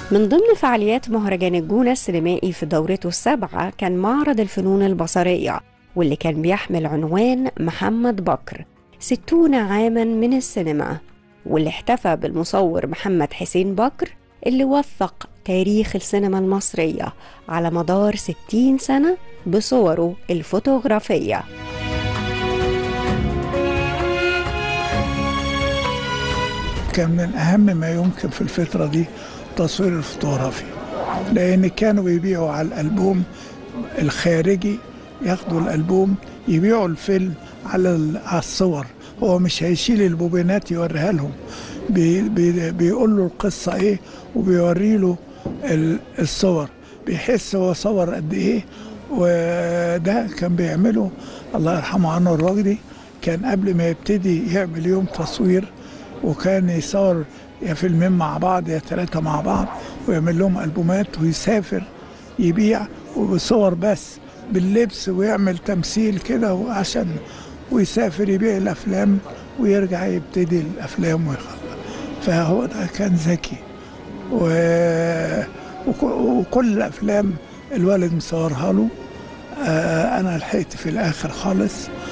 من ضمن فعاليات مهرجان الجونة السينمائي في دورته السابعة كان معرض الفنون البصرية واللي كان بيحمل عنوان محمد بكر ستون عاما من السينما واللي احتفى بالمصور محمد حسين بكر اللي وثق تاريخ السينما المصرية على مدار 60 سنة بصوره الفوتوغرافية كان من أهم ما يمكن في الفترة دي تصوير الفوتوغرافي لأن كانوا بيبيعوا على الألبوم الخارجي ياخدوا الألبوم يبيعوا الفيلم على ال- على الصور هو مش هيشيل البوبينات يوريها لهم بي بي بيقول له القصة إيه وبيوري له ال- الصور بيحس هو صور قد إيه وده كان بيعمله الله يرحمه عنه الراجلي كان قبل ما يبتدي يعمل يوم تصوير وكان يصور يا فيلمين مع بعض يا ثلاثة مع بعض ويعمل لهم ألبومات ويسافر يبيع وبصور بس باللبس ويعمل تمثيل كده عشان ويسافر يبيع الأفلام ويرجع يبتدي الأفلام ويخلص فهو ده كان ذكي و... وك- وكل الأفلام الوالد مصورها له آه أنا لحقت في الآخر خالص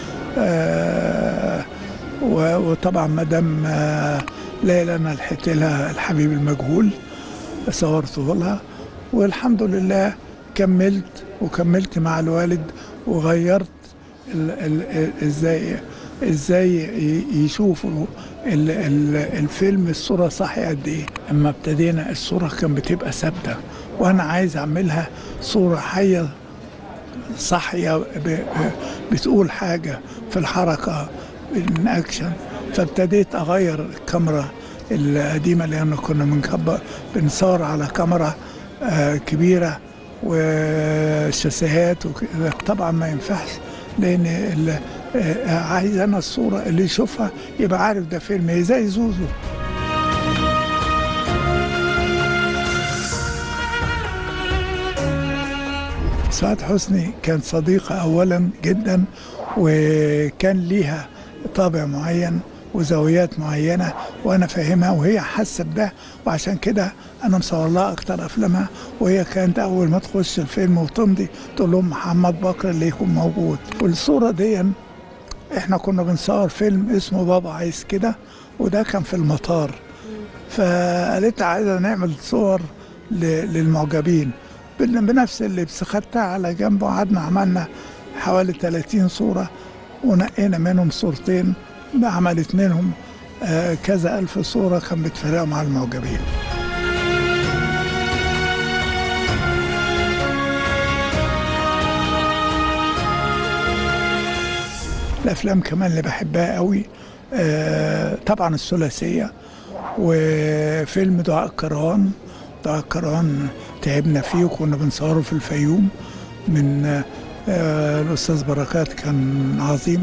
آه و- وطبعا مدام آه، ليلى انا لحقت لها الحبيب المجهول صورته لها والحمد لله كملت وكملت مع الوالد وغيرت ال ال ازاي ازاي ي- يشوفوا ال ال الفيلم الصوره صح قد ايه اما ابتدينا الصوره كان بتبقى ثابته وانا عايز اعملها صوره حيه صاحية ب- ب- بتقول حاجة في الحركة من أكشن فابتديت أغير الكاميرا القديمة لأن كنا بنكبر بنصور على كاميرا آه، كبيرة وشاسيهات وكده طبعا ما ينفعش لأن ال- آه، عايز أنا الصورة اللي يشوفها يبقى عارف ده فيلم إيه، زي زوزو سعاد حسني كانت صديقة أولا جدا وكان ليها طابع معين وزاويات معينة وأنا فاهمها وهي حاسة بده وعشان كده أنا مصور لها أكتر أفلامها وهي كانت أول ما تخش الفيلم وتمضي تقول لهم محمد بكر اللي يكون موجود والصورة دي احنا كنا بنصور فيلم اسمه بابا عايز كده وده كان في المطار فقالت لي عايزة نعمل صور ل- للمعجبين بن- بنفس اللبس خدتها على جنب وقعدنا عملنا حوالي 30 صورة ونقينا منهم صورتين عملت منهم آه، كذا ألف صورة كان بتفرقوا مع المعجبين الأفلام كمان اللي بحبها قوي آه، طبعا الثلاثية وفيلم دعاء كرهان دعاء كرهان تعبنا فيه وكنا بنصوره في الفيوم من آه، آه، الأستاذ بركات كان عظيم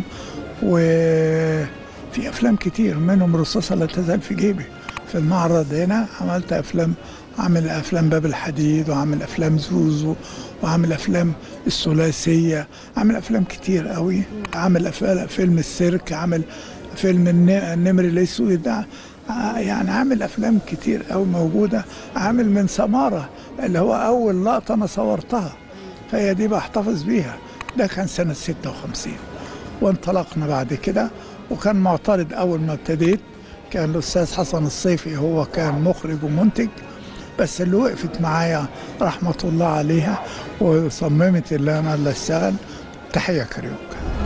وفي أفلام كتير منهم رصاصة لا تزال في جيبي في المعرض هنا عملت أفلام عامل أفلام باب الحديد وعامل أفلام زوزو وعامل أفلام الثلاثية عامل أفلام كتير قوي عامل أف- فيلم السيرك عامل فيلم الن- النمر الأسود ده ع- يعني عامل أفلام كتير قوي موجودة عامل من سمارة اللي هو أول لقطة أنا صورتها فهي دي بحتفظ بيها ده كان سنة 56 وانطلقنا بعد كده وكان معترض أول ما ابتديت كان الأستاذ حسن الصيفي هو كان مخرج ومنتج بس اللي وقفت معايا رحمة الله عليها وصممت اللي أنا اللي أشتغل تحية كاريوكا